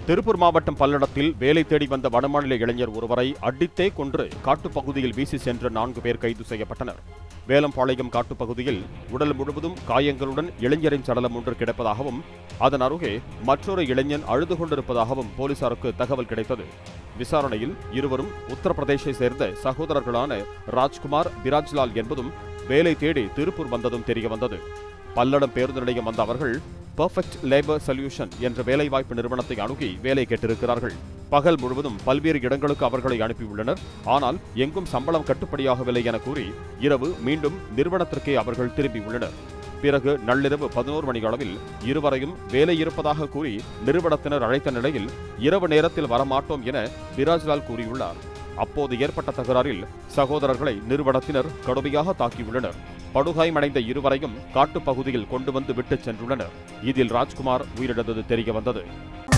திருப்பூர் மாவட்டம் பல்லடத்தில் வேலை தேடி வந்த வடமாநில இளைஞர் ஒருவரை அடித்தே கொன்று காட்டுப்பகுதியில் வீசி சென்ற நான்கு பேர் கைது செய்யப்பட்டனர் வேலம்பாளையம் காட்டுப்பகுதியில் உடல் முழுவதும் காயங்களுடன் இளைஞரின் சடலம் ஒன்று கிடப்பதாகவும் அதன் அருகே மற்றொரு இளைஞன் அழுது கொண்டிருப்பதாகவும் போலீசாருக்கு தகவல் கிடைத்தது விசாரணையில் இருவரும் உத்தரப்பிரதேசை சேர்ந்த சகோதரர்களான ராஜ்குமார் பிராஜ்லால் என்பதும் வேலை தேடி திருப்பூர் வந்ததும் தெரிய வந்தது பல்லடம் பேருந்து நிலையம் வந்த அவர்கள் பெர்ஃபெக்ட் லேபர் சொல்யூஷன் என்ற வேலைவாய்ப்பு நிறுவனத்தை அணுகி வேலை கேட்டிருக்கிறார்கள் பகல் முழுவதும் பல்வேறு இடங்களுக்கு அவர்களை அனுப்பியுள்ளனர் ஆனால் எங்கும் சம்பளம் கட்டுப்படியாகவில்லை என கூறி இரவு மீண்டும் நிறுவனத்திற்கே அவர்கள் திரும்பியுள்ளனர் பிறகு நள்ளிரவு பதினோரு மணி அளவில் இருவரையும் வேலை இருப்பதாக கூறி நிறுவனத்தினர் அழைத்த நிலையில் இரவு நேரத்தில் வரமாட்டோம் என பிராஜ்லால் கூறியுள்ளார் அப்போது ஏற்பட்ட தகராறில் சகோதரர்களை நிறுவனத்தினர் கடுமையாக தாக்கியுள்ளனர் படுகாயமடைந்த இருவரையும் காட்டுப் பகுதியில் கொண்டு வந்து விட்டுச் சென்றுள்ளனர் இதில் ராஜ்குமார் உயிரிழந்தது தெரிய வந்தது